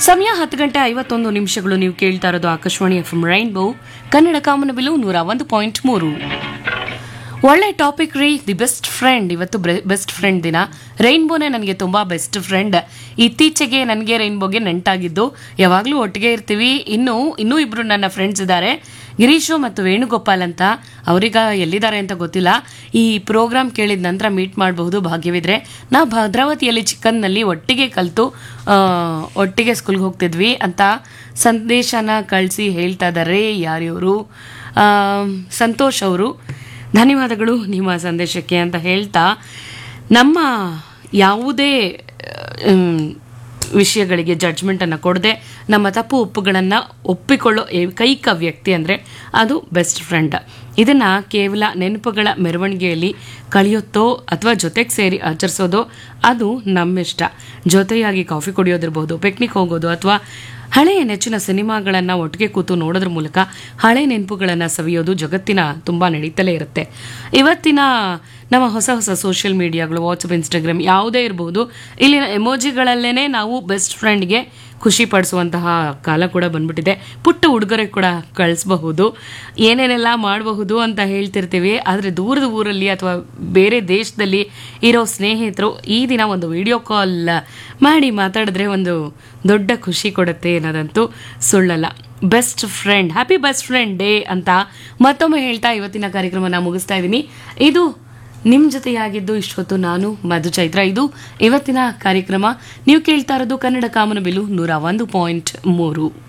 ಸಮಯ ಹತ್ತು ಗಂಟೆ ಐವತ್ತೊಂದು ನಿಮಿಷಗಳು ನೀವು ಕೇಳ್ತಾ ಇರೋದು ಆಕಾಶವಾಣಿ ಎಫ್ ರೈನ್ಬೋ ಕನ್ನಡ ಕಾಮನಬಿಲು ನೂರ ಒಂದು ಪಾಯಿಂಟ್ ಮೂರು ಒಳ್ಳೆ ಟಾಪಿಕ್ ರೀ ದಿ ಬೆಸ್ಟ್ ಫ್ರೆಂಡ್ ಇವತ್ತು ಬೆಸ್ಟ್ ಫ್ರೆಂಡ್ ದಿನ ರೈನ್ಬೋನೇ ನನಗೆ ತುಂಬ ಬೆಸ್ಟ್ ಫ್ರೆಂಡ್ ಇತ್ತೀಚೆಗೆ ನನಗೆ ರೈನ್ಬೋಗೆ ನೆಂಟಾಗಿದ್ದು ಯಾವಾಗಲೂ ಒಟ್ಟಿಗೆ ಇರ್ತೀವಿ ಇನ್ನೂ ಇನ್ನೂ ಇಬ್ಬರು ನನ್ನ ಫ್ರೆಂಡ್ಸ್ ಇದ್ದಾರೆ ಗಿರೀಶು ಮತ್ತು ವೇಣುಗೋಪಾಲ್ ಅಂತ ಅವರೀಗ ಎಲ್ಲಿದ್ದಾರೆ ಅಂತ ಗೊತ್ತಿಲ್ಲ ಈ ಪ್ರೋಗ್ರಾಮ್ ಕೇಳಿದ ನಂತರ ಮೀಟ್ ಮಾಡಬಹುದು ಭಾಗ್ಯವಿದ್ರೆ ನಾವು ಭದ್ರಾವತಿಯಲ್ಲಿ ಚಿಕ್ಕನ್ನಲ್ಲಿ ಒಟ್ಟಿಗೆ ಕಲಿತು ಒಟ್ಟಿಗೆ ಸ್ಕೂಲ್ಗೆ ಹೋಗ್ತಿದ್ವಿ ಅಂತ ಸಂದೇಶನ ಕಳಿಸಿ ಹೇಳ್ತಾ ಇದ್ದಾರೆ ಯಾರಿವರು ಸಂತೋಷ್ ಅವರು ಧನ್ಯವಾದಗಳು ನಿಮ್ಮ ಸಂದೇಶಕ್ಕೆ ಅಂತ ಹೇಳ್ತಾ ನಮ್ಮ ಯಾವುದೇ ಮ್, ವಿಷಯಗಳಿಗೆ ಜಡ್ಜ್ಮೆಂಟನ್ನು ಕೊಡದೆ ನಮ್ಮ ತಪ್ಪು ಒಪ್ಪುಗಳನ್ನು ಒಪ್ಪಿಕೊಳ್ಳೋ ಏಕೈಕ ವ್ಯಕ್ತಿ ಅಂದರೆ ಅದು ಬೆಸ್ಟ್ ಫ್ರೆಂಡ್ ಇದನ್ನು ಕೇವಲ ನೆನಪುಗಳ ಮೆರವಣಿಗೆಯಲ್ಲಿ ಕಳೆಯುತ್ತೋ ಅಥವಾ ಜೊತೆಗೆ ಸೇರಿ ಆಚರಿಸೋದೋ ಅದು ನಮ್ಮಿಷ್ಟ ಜೊತೆಯಾಗಿ ಕಾಫಿ ಕುಡಿಯೋದಿರ್ಬೋದು ಪಿಕ್ನಿಕ್ ಹೋಗೋದು ಅಥವಾ ಹಳೆಯ ನೆಚ್ಚಿನ ಸಿನಿಮಾಗಳನ್ನು ಒಟ್ಟಿಗೆ ಕೂತು ನೋಡೋದ್ರ ಮೂಲಕ ಹಳೆ ನೆನಪುಗಳನ್ನು ಸವಿಯೋದು ಜಗತ್ತಿನ ತುಂಬ ನಡೀತಲೇ ಇರುತ್ತೆ ಇವತ್ತಿನ ನಮ್ಮ ಹೊಸ ಹೊಸ ಸೋಷಿಯಲ್ ಮೀಡಿಯಾಗಳು ವಾಟ್ಸಪ್ ಇನ್ಸ್ಟಾಗ್ರಾಮ್ ಯಾವುದೇ ಇರಬಹುದು ಇಲ್ಲಿನ ಎಮೋಜಿಗಳಲ್ಲೇ ನಾವು ಬೆಸ್ಟ್ ಫ್ರೆಂಡ್ಗೆ ಖುಷಿ ಪಡಿಸುವಂತಹ ಕಾಲ ಕೂಡ ಬಂದ್ಬಿಟ್ಟಿದೆ ಪುಟ್ಟ ಉಡುಗೊರೆ ಕೂಡ ಕಳಿಸಬಹುದು ಏನೇನೆಲ್ಲ ಮಾಡಬಹುದು ಅಂತ ಹೇಳ್ತಿರ್ತೀವಿ ಆದರೆ ದೂರದ ಊರಲ್ಲಿ ಅಥವಾ ಬೇರೆ ದೇಶದಲ್ಲಿ ಇರೋ ಸ್ನೇಹಿತರು ಈ ದಿನ ಒಂದು ವಿಡಿಯೋ ಕಾಲ್ ಮಾಡಿ ಮಾತಾಡಿದ್ರೆ ಒಂದು ದೊಡ್ಡ ಖುಷಿ ಕೊಡುತ್ತೆ ಅನ್ನೋದಂತೂ ಸುಳ್ಳಲ್ಲ best friend happy best friend day ಅಂತ ಮತ್ತೊಮ್ಮೆ ಹೇಳ್ತಾ ಇವತ್ತಿನ ಕಾರ್ಯಕ್ರಮನ ಮುಗಿಸ್ತಾ ಇದ್ದೀನಿ ಇದು ನಿಮ್ಮ ಜೊತೆಯಾಗಿದ್ದು ಇಷ್ಟೊತ್ತು ನಾನು ಮಧು ಚೈತ್ರ ಇದು ಇವತ್ತಿನ ಕಾರ್ಯಕ್ರಮ ನೀವು ಕೇಳ್ತಾ ಇರೋದು ಕನ್ನಡ ಕಾಮನಬಿಲು ನೂರ ಒಂದು ಪಾಯಿಂಟ್ ಮೂರು